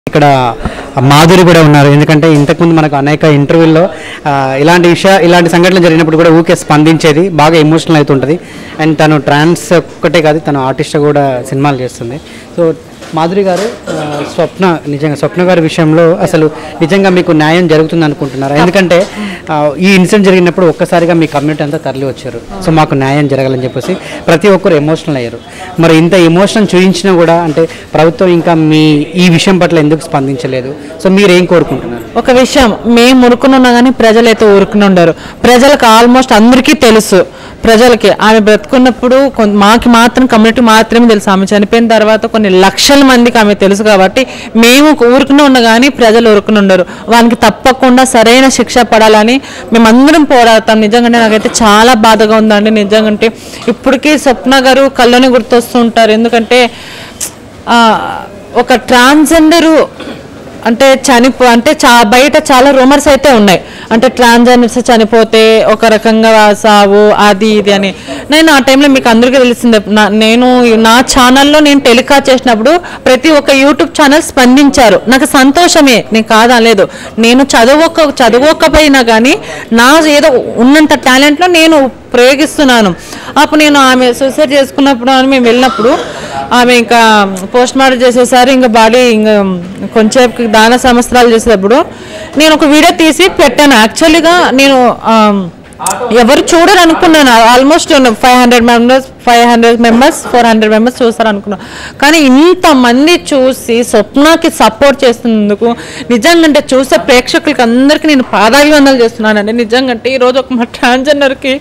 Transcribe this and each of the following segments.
ఇక్కడ మాధురి కూడా ఉన్నారు ఎందుకంటే ఇంతకుముందు మనకు అనేక ఇంటర్వ్యూల్లో ఆ, ఇలాంటి విషయ ఇలాంటి సంఘటనలు జరిగినప్పుడు కూడా ఊకే స్పందించేది బాగా ఎమోషనల్ అవుతుంటుంది అండ్ తను ట్రాన్స్ ఒక్కటే కాదు తను ఆర్టిస్ట్ కూడా సినిమాలు చేస్తుంది సో మాధురి గారు ఆ, స్వప్న నిజంగా స్వప్న గారి విషయంలో అసలు నిజంగా మీకు న్యాయం జరుగుతుంది అనుకుంటున్నారా ఎందుకంటే ఆ, ఈ ఇన్సిడెంట్ జరిగినప్పుడు ఒక్కసారిగా మీ కమ్యూనిటీ అంతా తరలి వచ్చారు సో మాకు న్యాయం జరగాలని చెప్పేసి ప్రతి ఒక్కరు ఎమోషనల్ అయ్యారు మరి ఇంత ఎమోషన్ చూపించినా కూడా అంటే ప్రభుత్వం ఇంకా మీ ఈ విషయం పట్ల ఎందుకు స్పందించలేదు సో మీరు ఏం కోరుకుంటున్నారు ఒక విషయం మేము ఉరుకునున్నా కానీ ప్రజలైతే ఊరుకుని ఉండరు ప్రజలకు ఆల్మోస్ట్ అందరికీ తెలుసు ప్రజలకి ఆమె బ్రతుకున్నప్పుడు కొంత మాకు మాత్రం కమ్యూనిటీ మాత్రమే తెలుసు ఆమె చనిపోయిన తర్వాత కొన్ని లక్షల మందికి ఆమె తెలుసు కాబట్టి మేము ఊరుకుని ఉన్న కానీ ప్రజలు ఊరుకుని ఉండరు వానికి తప్పకుండా సరైన శిక్ష పడాలని మేమందరం పోరాడతాం నిజంగానే నాకైతే చాలా బాధగా ఉందండి నిజంగా ఇప్పటికీ స్వప్న గారు కళ్ళని గుర్తొస్తుంటారు ఎందుకంటే ఆ, ఒక ట్రాన్స్జెండరు అంటే చనిపో అంటే చా బయట చాలా రూమర్స్ అయితే ఉన్నాయి అంటే ట్రాన్స్జెండర్స్ చనిపోతే ఒక రకంగా సావు అది ఇది అని నేను ఆ టైంలో మీకు అందరికీ తెలిసిందే నా- నేను నా ఛానల్లో నేను టెలికాస్ట్ చేసినప్పుడు ప్రతి ఒక్క యూట్యూబ్ ఛానల్ స్పందించారు నాకు సంతోషమే నేను కాదనలేదు నేను చదవక చదవకపోయినా కానీ నా ఏదో ఉన్నంత టాలెంట్లో నేను ప్రయోగిస్తున్నాను అప్పుడు నేను ఆమె సూసైడ్ చేసుకున్నప్పుడు అని మేము వెళ్ళినప్పుడు ఆమె ఇంకా పోస్ట్ మార్టం చేసేసారి ఇంకా బాడీ ఇంకా కొంచెం దాన సంవత్సరాలు చేసేటప్పుడు నేను ఒక వీడియో తీసి పెట్టాను యాక్చువల్గా నేను ఆ, ఎవరు చూడరు అనుకున్నాను almost five hundred members five hundred members four hundred members చూస్తారు అనుకున్నాను కానీ ఇంతమంది చూసి స్వప్నకి సపోర్ట్ చేస్తున్నందుకు నిజంగా అంటే చూసే ప్రేక్షకులకి అందరికీ నేను పాదాభివందనలు చేస్తున్నానండి నిజంగా అంటే ఈరోజు ఒక మా ట్రాన్స్జెండర్కి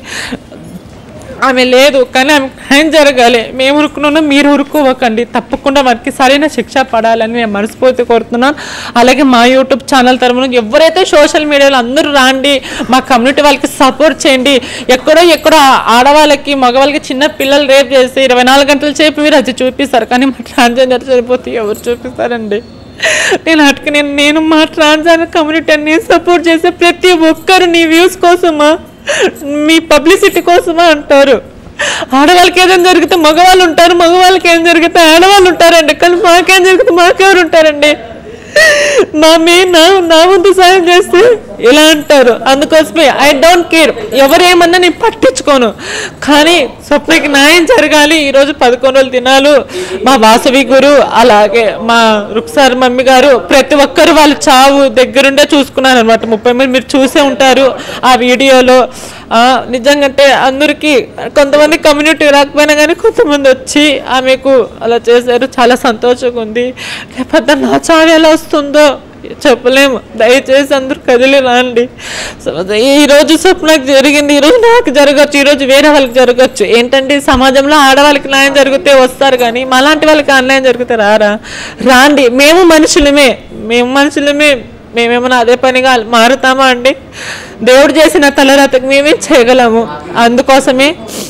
ఆమె లేదు కానీ ఆమె న్యాయం జరగాలి మేము ఉరుకున్నా మీరు ఉరుకోవకండి తప్పకుండా వారికి సరైన శిక్ష పడాలని నేను మనస్ఫూర్తి కోరుతున్నాను అలాగే మా యూట్యూబ్ ఛానల్ తరఫున ఎవరైతే సోషల్ మీడియాలో అందరూ రాండి మా కమ్యూనిటీ వాళ్ళకి సపోర్ట్ చేయండి ఎక్కడో ఎక్కడో ఆడవాళ్ళకి మగవాళ్ళకి చిన్న పిల్లలు రేపు చేసి ఇరవై నాలుగు గంటలు చేపి మీరు అది చూపిస్తారు కానీ మా ట్రాన్స్జెండర్ చనిపోతే ఎవరు చూపిస్తారండి నేను అటుకు నేను నేను మా ట్రాన్స్జెండర్ కమ్యూనిటీని సపోర్ట్ చేసే ప్రతి ఒక్కరు నీ వ్యూస్ కోసమా మీ పబ్లిసిటీ కోసమా అంటారు ఆడవాళ్ళకి ఏదైనా జరిగితే మగవాళ్ళు ఉంటారు మగవాళ్ళకి ఏం జరిగితే ఆడవాళ్ళు ఉంటారండి కానీ మాకేం జరిగితే మాకెవరు ఉంటారండి నా మీ నా నా వంతు సాయం చేస్తే ఇలా అంటారు అందుకోసమే ఐ డోంట్ కేర్ ఎవరేమన్నా నేను పట్టించుకోను కానీ స్వప్నకి న్యాయం జరగాలి ఈరోజు పదకొండు రోజులు దినాలు మా వాసవి గురు అలాగే మా రుక్సార్ మమ్మీ గారు ప్రతి ఒక్కరు వాళ్ళు చావు దగ్గరుండే చూసుకున్నారు అనమాట ముప్పై మంది మీరు చూసే ఉంటారు ఆ వీడియోలో ఆ, నిజంగంటే అందరికీ కొంతమంది కమ్యూనిటీ రాకపోయినా కానీ కొంతమంది వచ్చి ఆమెకు అలా చేశారు చాలా సంతోషంగా ఉంది లేకపోతే నా చావు ఎలా వస్తుందో చెప్పలేము దయచేసి అందరూ కదిలి రాండి సో, ఈ రోజు స్వప్నకు జరిగింది ఈ రోజు నాకు జరగచ్చు ఈ రోజు వేరే వాళ్ళకి జరగచ్చు ఏంటంటే ఈ సమాజంలో ఆడవాళ్ళకి న్యాయం జరిగితే వస్తారు కానీ మాలాంటి వాళ్ళకి అన్యాయం జరిగితే రారా రాండి మేము మనుషులమే మేము మనుషులమే మేమేమైనా అదే పనిగా మారుతామా అండి దేవుడు చేసిన తలరాతకు మేమే చేయగలము అందుకోసమే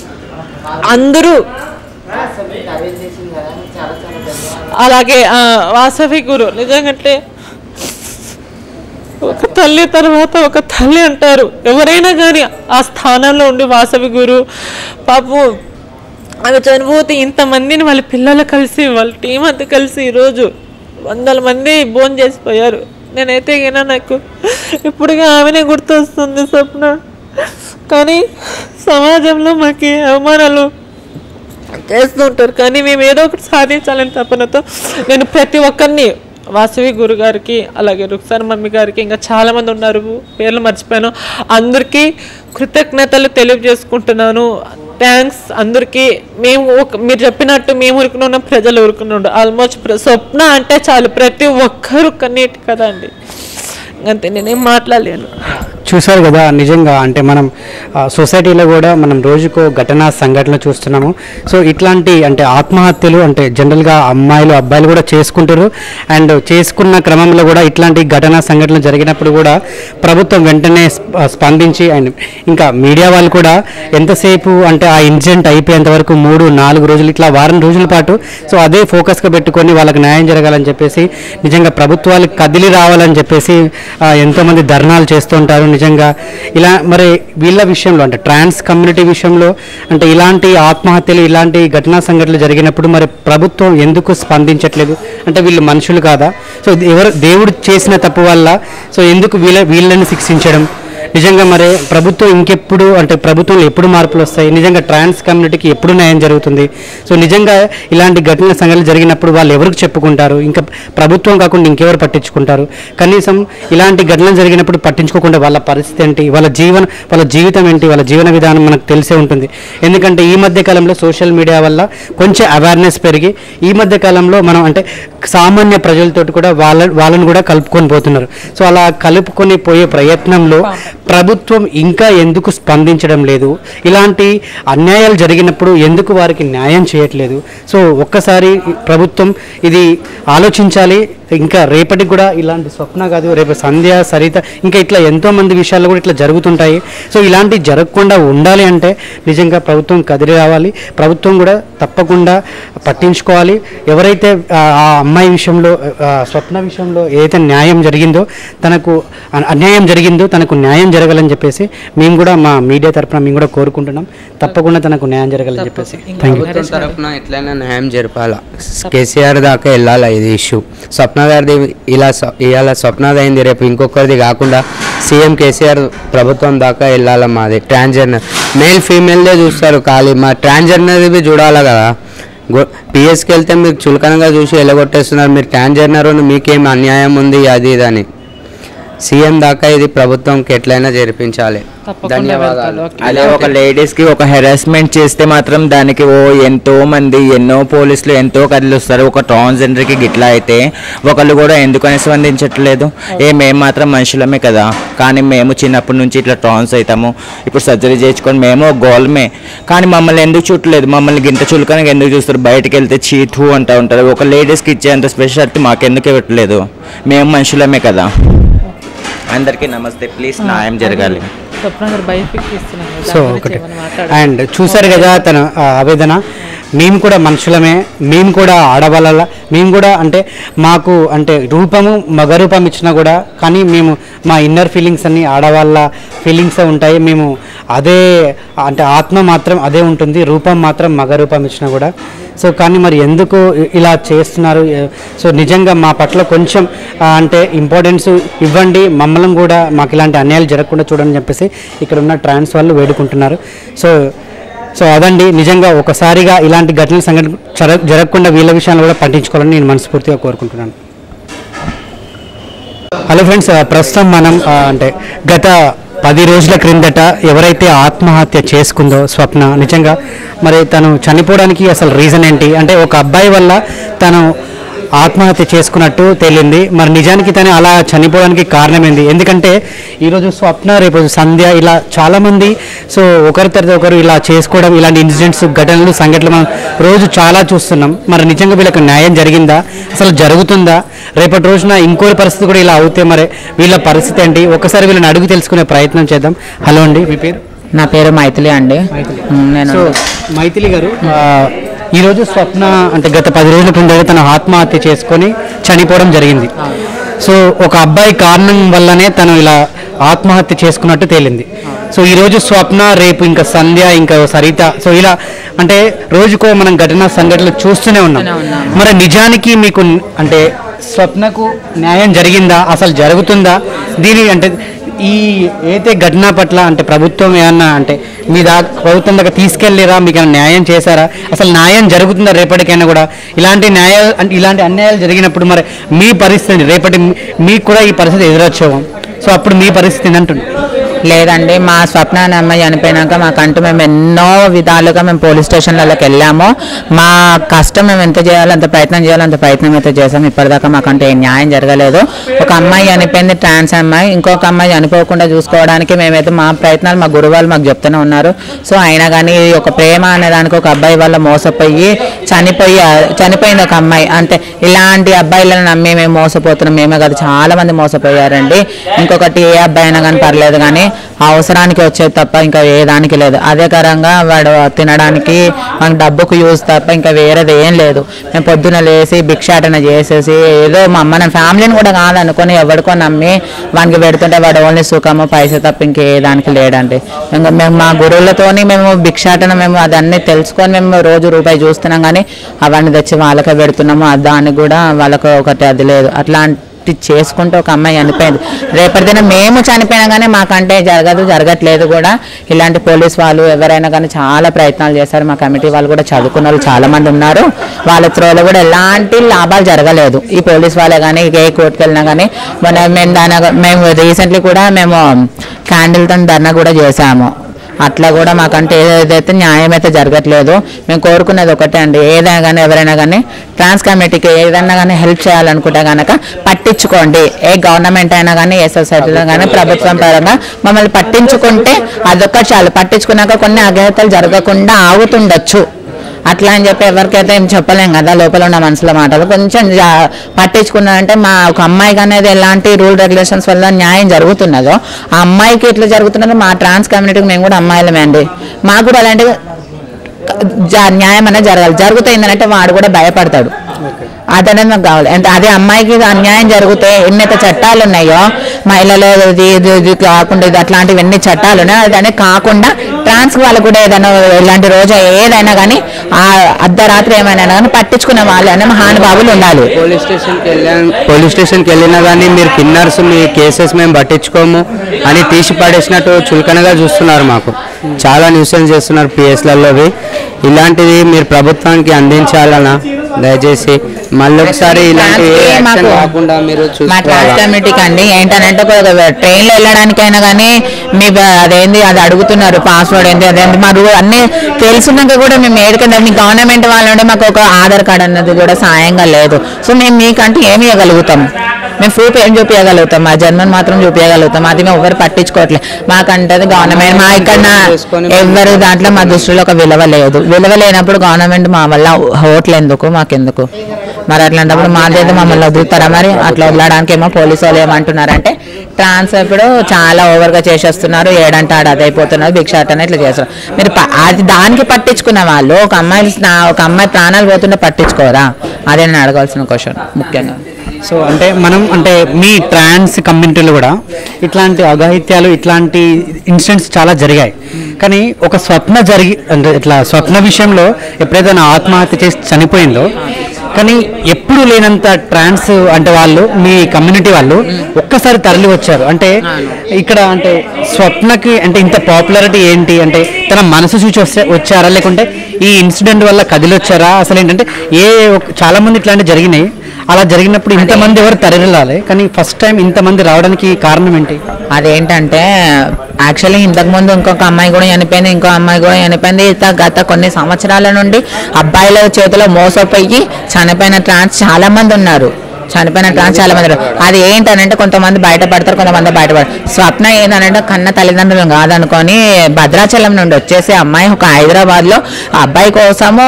అందరూ అలాగే ఆ, వాసవి గురు నిజంగంటే ఒక తల్లి తర్వాత ఒక తల్లి అంటారు ఎవరైనా కానీ ఆ స్థానంలో ఉండి వాసవి గురు పాపం ఆమె చనిపోతే ఇంతమందిని వాళ్ళ పిల్లలు కలిసి వాళ్ళ టీం అంతా కలిసి ఈరోజు వందల మంది భోజనం చేసిపోయారు నేనైతే అయినా నాకు ఇప్పుడుగా ఆమెనే గుర్తొస్తుంది స్వప్న కానీ సమాజంలో మాకు అవమానాలు చేస్తూ ఉంటారు కానీ మేము ఏదో ఒకటి సాధించాలని తపనతో నేను ప్రతి ఒక్కరిని వాసవి గురు గారికి అలాగే రుక్సార్ మమ్మీ గారికి ఇంకా చాలా మంది ఉన్నారు పేర్లు మర్చిపోయాను అందరికీ కృతజ్ఞతలు తెలియజేసుకుంటున్నాను థ్యాంక్స్ అందరికీ మేము ఒక మీరు చెప్పినట్టు మేము ఉరుకునున్న ప్రజలు ఉరుకునుండు ఆల్మోస్ట్ స్వప్న అంటే చాలు ప్రతి ఒక్కరు కన్నీటి కదా అండి అంతే నేనేం మాట్లాడలేను చూశారు కదా నిజంగా అంటే మనం ఆ, సొసైటీలో కూడా మనం రోజుకో ఘటనా సంఘటనలు చూస్తున్నాము సో ఇట్లాంటి అంటే ఆత్మహత్యలు అంటే జనరల్గా అమ్మాయిలు అబ్బాయిలు కూడా చేసుకుంటారు అండ్ చేసుకున్న క్రమంలో కూడా ఇట్లాంటి ఘటనా సంఘటనలు జరిగినప్పుడు కూడా ప్రభుత్వం వెంటనే స్ప- స్పందించి అండ్ ఇంకా మీడియా వాళ్ళు కూడా ఎంతసేపు అంటే ఆ ఇన్సిడెంట్ అయిపోయేంత వరకు మూడు నాలుగు రోజులు ఇట్లా వారం రోజుల పాటు సో అదే ఫోకస్గా పెట్టుకొని వాళ్ళకి న్యాయం జరగాలని చెప్పేసి నిజంగా ప్రభుత్వాలు కదిలి రావాలని చెప్పేసి ఆ, ఎంతోమంది ధర్నాలు చేస్తుంటారు నిజంగా నిజంగా ఇలా మరి వీళ్ళ విషయంలో అంటే ట్రాన్స్ కమ్యూనిటీ విషయంలో అంటే ఇలాంటి ఆత్మహత్యలు ఇలాంటి ఘటనా సంఘటనలు జరిగినప్పుడు మరి ప్రభుత్వం ఎందుకు స్పందించట్లేదు అంటే వీళ్ళు మనుషులు కాదా సో ఎవరు దేవుడు చేసిన తప్పు వల్ల సో ఎందుకు వీళ్ళ వీళ్ళని శిక్షించడం నిజంగా మరి ప్రభుత్వం ఇంకెప్పుడు అంటే ప్రభుత్వంలో ఎప్పుడు మార్పులు వస్తాయి నిజంగా ట్రాన్స్ కమ్యూనిటీకి ఎప్పుడు న్యాయం జరుగుతుంది సో నిజంగా ఇలాంటి ఘటన సంఘటనలు జరిగినప్పుడు వాళ్ళు ఎవరికి చెప్పుకుంటారు ఇంకా ప్రభుత్వం కాకుండా ఇంకెవరు పట్టించుకుంటారు కనీసం ఇలాంటి ఘటనలు జరిగినప్పుడు పట్టించుకోకుండా వాళ్ళ పరిస్థితి ఏంటి వాళ్ళ జీవన వాళ్ళ జీవితం ఏంటి వాళ్ళ జీవన విధానం మనకు తెలిసే ఉంటుంది ఎందుకంటే ఈ మధ్య కాలంలో సోషల్ మీడియా వల్ల కొంచెం అవేర్నెస్ పెరిగి ఈ మధ్య కాలంలో మనం అంటే సామాన్య ప్రజలతో కూడా వాళ్ళ వాళ్ళని కూడా కలుపుకొని పోతున్నారు సో అలా కలుపుకొని పోయే ప్రయత్నంలో ప్రభుత్వం ఇంకా ఎందుకు స్పందించడం లేదు ఇలాంటి అన్యాయాలు జరిగినప్పుడు ఎందుకు వారికి న్యాయం చేయట్లేదు సో ఒక్కసారి ప్రభుత్వం ఇది ఆలోచించాలి ఇంకా రేపటికి కూడా ఇలాంటి స్వప్న కాదు రేపు సంధ్య సరిత ఇంకా ఇట్లా ఎంతో మంది విషయాల్లో కూడా ఇట్లా జరుగుతుంటాయి సో ఇలాంటి జరగకుండా ఉండాలి అంటే నిజంగా ప్రభుత్వం కదిలి రావాలి ప్రభుత్వం కూడా తప్పకుండా పట్టించుకోవాలి ఎవరైతే ఆ ఆ అమ్మాయి విషయంలో ఆ స్వప్న విషయంలో ఏదైతే న్యాయం జరిగిందో తనకు అ- అన్యాయం జరిగిందో తనకు న్యాయం జరగాలని చెప్పేసి మేము కూడా మా మీడియా తరపున మేము కూడా కోరుకుంటున్నాం తప్పకుండా తనకు న్యాయం జరగాలని చెప్పేసి థ్యాంక్ యూ ప్రభుత్వం తరఫున ఎట్లయినా న్యాయం జరపాల కేసీఆర్ దాకా వెళ్ళాలి ఇది ఇష్యూ స్వప్న గారిది ఇలా స్వ- ఇవాళ స్వప్నది అయింది రేపు ఇంకొకరిది కాకుండా సీఎం కేసీఆర్ ప్రభుత్వం దాకా వెళ్ళాల మాది ట్రాన్స్జెండర్ మేల్ ఫీమేల్దే చూస్తారు ఖాళీ మా ట్రాన్స్జెండర్ది చూడాలి కదా పిఎస్కి వెళ్తే మీకు చులకనగా చూసి వెళ్ళగొట్టేస్తున్నారు మీరు ట్రాన్స్జెండర్ మీకేం అన్యాయం ఉంది అది ఇది అని సీఎం దాకా ఇది ప్రభుత్వంకి ఎట్లయినా జరిపించాలి తప్పకుండా ధన్యవాదాలు వెళ్తారు. అదే ఒక లేడీస్ కి ఒక హెరాస్మెంట్ చేస్తే మాత్రం దానికి ఓ ఎంతో మంది ఎన్నో పోలీసులు ఎంతో కదిలిస్తారు ఒక ట్రాన్స్జెండర్ కి గిట్లా అయితే ఒకళ్ళు కూడా ఎందుకని స్పందించట్లేదు ఏ మేము మాత్రం మనుషులమే కదా కానీ మేము చిన్నప్పటి నుంచి ఇట్లా ట్రాన్స్ అవుతాము ఇప్పుడు సర్జరీ చేయించుకొని మేము గోల్మే కానీ మమ్మల్ని ఎందుకు చూడలేదు మమ్మల్ని గింత చులకనగా ఎందుకు చూస్తారు బయటకు వెళ్తే చీతు అంటూ ఉంటారు ఒక లేడీస్కి ఇచ్చేంత స్పెషాలిటీ మాకెందుకు ఇవ్వట్లేదు మేము మనుషులమే కదా అందరికీ నమస్తే ప్లీజ్ న్యాయం జరగాలి స్వప్న గారు బయోపిక్ ఇస్తున్నాను సో దాని గురించి ఒకటి ఏమైనా మాట్లాడాలి అండ్ చూసారు కదా తన ఆ, ఆవేదన మేము కూడా మనుషులమే మేము కూడా ఆడవాళ్ళ మేము కూడా అంటే మాకు అంటే రూపము మగ రూపం ఇచ్చినా కూడా కానీ మేము మా ఇన్నర్ ఫీలింగ్స్ అన్ని ఆడవాళ్ళ ఫీలింగ్స్ ఉంటాయి మేము అదే అంటే ఆత్మ మాత్రం అదే ఉంటుంది రూపం మాత్రం మగ రూపం ఇచ్చినా కూడా సో కానీ మరి ఎందుకు ఇ- ఇలా చేస్తున్నారు ఏ- సో నిజంగా మా పట్ల కొంచెం ఆ, అంటే ఇంపార్టెన్స్ ఇవ్వండి మమ్మల్ని కూడా మాకు ఇలాంటి అన్యాయాలు జరగకుండా చూడని చెప్పేసి ఇక్కడ ఉన్న ట్రాన్స్ వాళ్ళు వేడుకుంటున్నారు సో సో అదండి నిజంగా ఒకసారిగా ఇలాంటి ఘటనల సంఘటన జరగ- జరగకుండా వీళ్ళ విషయాన్ని కూడా పట్టించుకోవాలని నేను మనస్ఫూర్తిగా కోరుకుంటున్నాను హలో ఫ్రెండ్స్ ప్రస్తుతం మనం ఆ, అంటే గత పది రోజుల క్రిందట ఎవరైతే ఆత్మహత్య చేసుకుందో స్వప్న నిజంగా మరి తను చనిపోవడానికి అసలు రీజన్ ఏంటి అంటే ఒక అబ్బాయి వల్ల తను ఆత్మహత్య చేసుకున్నట్టు తేలింది మరి నిజానికి తను అలా చనిపోవడానికి కారణం ఏంది ఎందుకంటే ఈరోజు స్వప్న రేపు సంధ్య ఇలా చాలామంది సో ఒకరి తర్వాత ఒకరు ఇలా చేసుకోవడం ఇలాంటి ఇన్సిడెంట్స్ ఘటనలు సంఘటనలు మనం రోజు చాలా చూస్తున్నాం మరి నిజంగా వీళ్ళకి న్యాయం జరిగిందా అసలు జరుగుతుందా రేపటి రోజున ఇంకోటి పరిస్థితి కూడా ఇలా అవుతే మరి వీళ్ళ పరిస్థితి ఏంటి ఒకసారి వీళ్ళని అడుగు తెలుసుకునే ప్రయత్నం చేద్దాం హలో అండి మీ పేరు నా పేరు మైథిలి అండి ఉమ్, నేను సో మైథిలి గారు ఆ, ఈరోజు స్వప్న అంటే గత పది రోజుల క్రిందట తన ఆత్మహత్య చేసుకొని చనిపోవడం జరిగింది సో ఒక అబ్బాయి కారణం వల్లనే తను ఇలా ఆత్మహత్య చేసుకున్నట్టు తేలింది సో ఈ రోజు స్వప్న రేపు ఇంకా సంధ్య ఇంకా సరిత సో ఇలా అంటే రోజుకో మనం ఘటన సంఘటనలు చూస్తూనే ఉన్నాం మరి నిజానికి మీకు అంటే స్వప్నకు న్యాయం జరిగిందా అసలు జరుగుతుందా దీని అంటే ఈ ఏదైతే ఘటన పట్ల అంటే ప్రభుత్వం ఏమన్నా అంటే మీ దా ప్రభుత్వం దగ్గర తీసుకెళ్ళిరా మీకు ఏమైనా న్యాయం చేశారా అసలు న్యాయం జరుగుతుందా రేపటికైనా కూడా ఇలాంటి న్యాయాలు అంటే ఇలాంటి అన్యాయాలు జరిగినప్పుడు మరి మీ పరిస్థితి రేపటి మీ- మీకు కూడా ఈ పరిస్థితి ఎదురొచ్చేవం సో అప్పుడు మీ పరిస్థితి ఏంటంటుంది లేదండి మా స్వప్న అనే అమ్మాయి చనిపోయినాక మాకంటూ మేము ఎన్నో విధాలుగా మేము పోలీస్ స్టేషన్లలోకి వెళ్ళాము మా కష్టం మేము ఎంత చేయాలో అంత ప్రయత్నం చేయాలో అంత ప్రయత్నం అయితే చేసాం ఇప్పటిదాకా మాకంటూ ఏ న్యాయం జరగలేదు ఒక అమ్మాయి చనిపోయింది ట్రాన్స్ అమ్మాయి ఇంకొక అమ్మాయి చనిపోకుండా చూసుకోవడానికి మేమైతే మా ప్రయత్నాలు మా గురువాళ్ళు మాకు చెప్తూనే ఉన్నారు సో అయినా కానీ ఒక ప్రేమ అనే దానికి ఒక అబ్బాయి వల్ల మోసపోయి చనిపోయి చనిపోయింది ఒక అమ్మాయి అంటే ఇలాంటి అబ్బాయిలను నమ్మి మేము మోసపోతున్నాం మేమే కాదు చాలా మంది మోసపోయారండి ఇంకొకటి ఏ అబ్బాయి అయినా కానీ పర్లేదు కానీ అవసరానికి వచ్చేది తప్ప ఇంకా ఏ దానికి లేదు అదే కరంగా వాడు తినడానికి మనకు డబ్బుకు యూజ్ తప్ప ఇంకా వేరేది ఏం లేదు మేము పొద్దున లేసి భిక్షాటన చేసేసి ఏదో మా అమ్మ నా ఫ్యామిలీని కూడా కాదనుకొని ఎవరికో నమ్మి వానికి పెడుతుంటే వాడు ఓన్లీ సుఖము పైసా తప్ప ఇంకే దానికి లేడండి ఇంకా మేము మా గురువులతోని మేము భిక్షాటన మేము అదన్నీ తెలుసుకొని మేము రోజు రూపాయి చూస్తున్నాం కానీ అవన్నీ తెచ్చి వాళ్ళకే పెడుతున్నాము ఆ దానికి కూడా వాళ్ళకు ఒకటి అది లేదు అట్లాంటి చేసుకుంటూ ఒక అమ్మాయి చనిపోయింది రేపటి దిన మేము చనిపోయినా కానీ మాకంటే జరగదు జరగట్లేదు కూడా ఇలాంటి పోలీస్ వాళ్ళు ఎవరైనా కానీ చాలా ప్రయత్నాలు చేశారు మా కమిటీ వాళ్ళు కూడా చదువుకున్న వాళ్ళు చాలా మంది ఉన్నారు వాళ్ళ త్రోలో కూడా ఎలాంటి లాభాలు జరగలేదు ఈ పోలీస్ వాళ్ళే కానీ ఏ కోర్టుకి వెళ్ళినా కానీ మన మేము దాని మేము రీసెంట్లీ కూడా మేము క్యాండిల్తో ధర్నా కూడా చేశాము అట్లా కూడా మాకంటే ఏదైతే న్యాయం అయితే జరగట్లేదు మేము కోరుకునేది ఒకటే అండి ఏదైనా కానీ ఎవరైనా కానీ ట్రాన్స్ కమిటీకి ఏదైనా కానీ హెల్ప్ చేయాలనుకుంటే కనుక పట్టించుకోండి ఏ గవర్నమెంట్ అయినా కానీ ఏ సొసైటీలో కానీ ప్రభుత్వం పరంగా మమ్మల్ని పట్టించుకుంటే అదొక్కటి చాలు పట్టించుకున్నాక కొన్ని అఘాయితాలు జరగకుండా ఆగుతుండొచ్చు అట్లా అని చెప్పి ఎవరికైతే ఏం చెప్పలేం కదా లోపల ఉన్న మనసులో మాటలు కొంచెం జా- పట్టించుకున్నారంటే మా ఒక అమ్మాయికి అనేది ఎలాంటి రూల్ రెగ్యులేషన్స్ వల్ల న్యాయం జరుగుతున్నదో ఆ అమ్మాయికి ఎట్లా జరుగుతున్నదో మా ట్రాన్స్ కమ్యూనిటీకి మేము కూడా అమ్మాయిలమే అండి మాకు కూడా అలాంటి జా- న్యాయం అనేది జరగాలి జరుగుతాయిందంటే వాడు కూడా భయపడతాడు అదనేది మాకు కావాలి అంటే అదే అమ్మాయికి ఇది అన్యాయం జరిగితే ఎన్నైతే చట్టాలు ఉన్నాయో మహిళలు ఇది ఇది ఇది కాకుండా ఇది అట్లాంటివి ఎన్ని చట్టాలు ఉన్నాయో అదనే కాకుండా ట్రాన్స్ వాళ్ళకు కూడా ఏదైనా ఇలాంటి రోజు ఏదైనా కానీ ఆ అర్ధరాత్రి ఏమైనా కానీ పట్టించుకునే వాళ్ళు అనే మహానుభావులు ఉండాలి పోలీస్ స్టేషన్కి వెళ్ళాను పోలీస్ స్టేషన్కి వెళ్ళినా కానీ మీరు కిన్నర్స్ మీ కేసెస్ మేము పట్టించుకోము అని తీసి పడేసినట్టు చులకనగా చూస్తున్నారు మాకు చాలా న్యూసెన్స్ చేస్తున్నారు పిఎస్లలోవి ఇలాంటివి మీరు ప్రభుత్వానికి అందించాలనా దయచేసి మళ్ళీ ఒకసారి ఇలాంటి ఏ ట్రాన్స్కి యాక్షన్ మాకు- కాకుండా మీరు మా ట్రాన్స్ చూసుకోవాలి కమిటీకి అండి ఏంటనంటే ట్రైన్లో వెళ్ళడానికైనా కానీ మీ బ- అదేంది అది అడుగుతున్నారు పాస్వర్డ్ ఏంటి అదేంటి మా రూ అన్ని తెలుసున్నాక కూడా మేము ఏడికైనా మీ గవర్నమెంట్ వాళ్ళంటే మాకు ఒక ఆధార్ కార్డ్ అన్నది కూడా సాయంగా లేదు సో మేము మీకంటే ఏమి ఇవ్వగలుగుతాం మేము ప్రూఫ్ ఏం చూపించగలుగుతాం మా జన్మని మాత్రం చూపించగలుగుతాం అది మేము ఎవరు పట్టించుకోవట్లేదు మాకంటే గవర్నమెంట్ మా ఇక్కడ ఎవరు దాంట్లో మా దృష్టిలో ఒక విలువ లేదు విలువ లేనప్పుడు గవర్నమెంట్ మా వల్ల ఓట్లు ఎందుకు మాకెందుకు మరి అట్లాంటప్పుడు మాదైతే మమ్మల్ని వదులుతారా మరి అట్లా వదలడానికి ఏమో పోలీసు వాళ్ళు ఏమంటున్నారంటే ట్రాన్స్ ఇప్పుడు చాలా ఓవర్గా చేసేస్తున్నారు ఏడంటే ఆడ అదైపోతున్నారు భిక్షాటన ఇట్లా చేస్తారు మీరు ప- అది దానికి పట్టించుకున్న వాళ్ళు ఒక అమ్మాయి స్నా- ఒక అమ్మాయి ప్రాణాలు పోతుంటే పట్టించుకోరా అదే నేను అడగాల్సిన క్వశ్చన్ ముఖ్యంగా సో అంటే మనం అంటే మీ ట్రాన్స్ కమ్యూనిటీలో కూడా ఇట్లాంటి అఘాయిత్యాలు ఇట్లాంటి ఇన్సిడెంట్స్ చాలా జరిగాయి కానీ ఒక స్వప్న జరిగి అంటే ఇట్లా స్వప్న విషయంలో ఎప్పుడైతే నా ఆత్మహత్య చేసి చనిపోయిందో కానీ ఎప్పుడు లేనంత ట్రాన్స్ అంటే వాళ్ళు మీ కమ్యూనిటీ వాళ్ళు ఒక్కసారి తరలి వచ్చారు అంటే ఇక్కడ అంటే స్వప్నకి అంటే ఇంత పాపులారిటీ ఏంటి అంటే తన మనసు చూసి వస్తే వచ్చారా లేకుంటే ఈ ఇన్సిడెంట్ వల్ల కదిలొచ్చారా అసలు ఏంటంటే ఏ ఒక- చాలా మంది ఇట్లాంటివి జరిగినాయి అలా జరిగినప్పుడు ఇంతమంది ఎవరు తరలిరాలి కానీ ఫస్ట్ టైం ఇంతమంది రావడానికి కారణం ఏంటి అదేంటంటే యాక్చువల్లీ ఇంతకు ముందు ఇంకొక అమ్మాయి కూడా చనిపోయింది ఇంకో అమ్మాయి కూడా చనిపోయింది ఇత గత కొన్ని సంవత్సరాల నుండి అబ్బాయిల చేతిలో మోసపోయి చనిపోయిన ట్రాన్స్ చాలా మంది ఉన్నారు చనిపోయిన ట్రాన్స్ చాలా మంది ఉన్నారు. అది ఏంటనంటే కొంతమంది బయటపడతారు కొంతమంది బయటపడతారు స్వప్న ఏంటంటే కన్న తల్లిదండ్రులు కాదనుకొని భద్రాచలం నుండి వచ్చేసి అమ్మాయి ఒక హైదరాబాద్ లో అబ్బాయి కోసము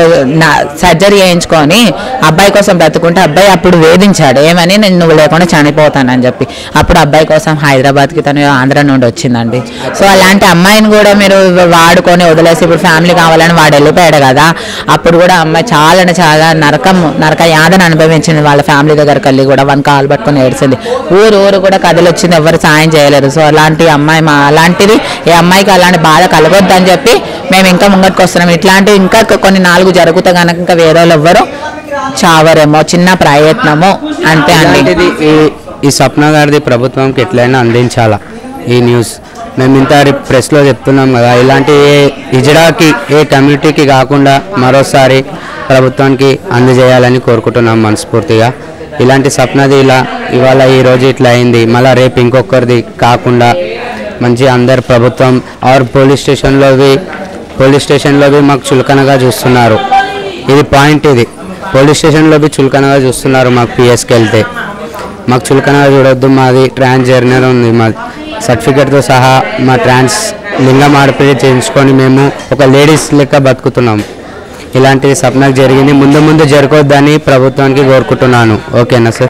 సర్జరీ చేయించుకొని అబ్బాయి కోసం బ్రతుకుంటే అబ్బాయి అప్పుడు వేధించాడు ఏమని నేను నువ్వు లేకుండా చనిపోతానని చెప్పి అప్పుడు అబ్బాయి కోసం హైదరాబాద్కి తను ఆంధ్ర నుండి వచ్చిందండి సో అలాంటి అమ్మాయిని కూడా మీరు వాడుకొని వదిలేసి ఇప్పుడు ఫ్యామిలీ కావాలని వాడు వెళ్ళిపోయాడు కదా అప్పుడు కూడా అమ్మాయి చాలా అంటే చాలా నరకం నరక యాదన అనుభవించింది వాళ్ళ ఫ్యామిలీ దగ్గరికి వెళ్ళి కూడా వన్ కాలు పట్టుకొని ఏడ్చింది ఊరు ఊరు కూడా కథలు వచ్చింది ఎవరు సాయం చేయలేరు సో అలాంటి అమ్మాయి మా అలాంటిది ఈ అమ్మాయికి అలాంటి బాధ కలగొద్దని చెప్పి మేము ఇంకా ముంగట్కి వస్తున్నాం ఇట్లాంటివి ఇంకా కొన్ని నాలుగు జరుగుతా కనుక ఇంకా వేరే వాళ్ళు ఎవ్వరు చావరేమో చిన్న ప్రయత్నము అంతే అండి ఇలాంటిది ఈ- ఈ స్వప్న గారిది ప్రభుత్వంకి ఎట్లయినా అందించాలా ఈ న్యూస్ మేము ఇంత ప్రెస్లో చెప్తున్నాం కదా ఇలాంటి ఏ ఇజడాకి ఏ కమ్యూనిటీకి కాకుండా మరోసారి ప్రభుత్వానికి అందజేయాలని కోరుకుంటున్నాం మనస్ఫూర్తిగా ఇలాంటి స్వప్నది ఇలా ఇవాళ ఈ రోజు ఇట్లా అయింది మళ్ళీ రేపు ఇంకొకరిది కాకుండా మంచి అందరు ప్రభుత్వం ఆర్ పోలీస్ స్టేషన్లోవి పోలీస్ స్టేషన్లోవి మాకు చులకనగా చూస్తున్నారు ఇది పాయింట్ ఇది పోలీస్ స్టేషన్లోవి చులకనగా చూస్తున్నారు మాకు పిఎస్కి వెళ్తే మాకు చులకనగా చూడొద్దు మాది ట్రాన్స్ జర్నర్ ఉంది మాది సర్టిఫికేట్తో సహా మా ట్రాన్స్ లింగ మార్పిడి చేయించుకొని మేము ఒక లేడీస్ లెక్క బతుకుతున్నాం ఇలాంటిది సప్నకు జరిగింది ముందు ముందు జరగొద్దని ప్రభుత్వానికి కోరుకుంటున్నాను ఓకేనా సార్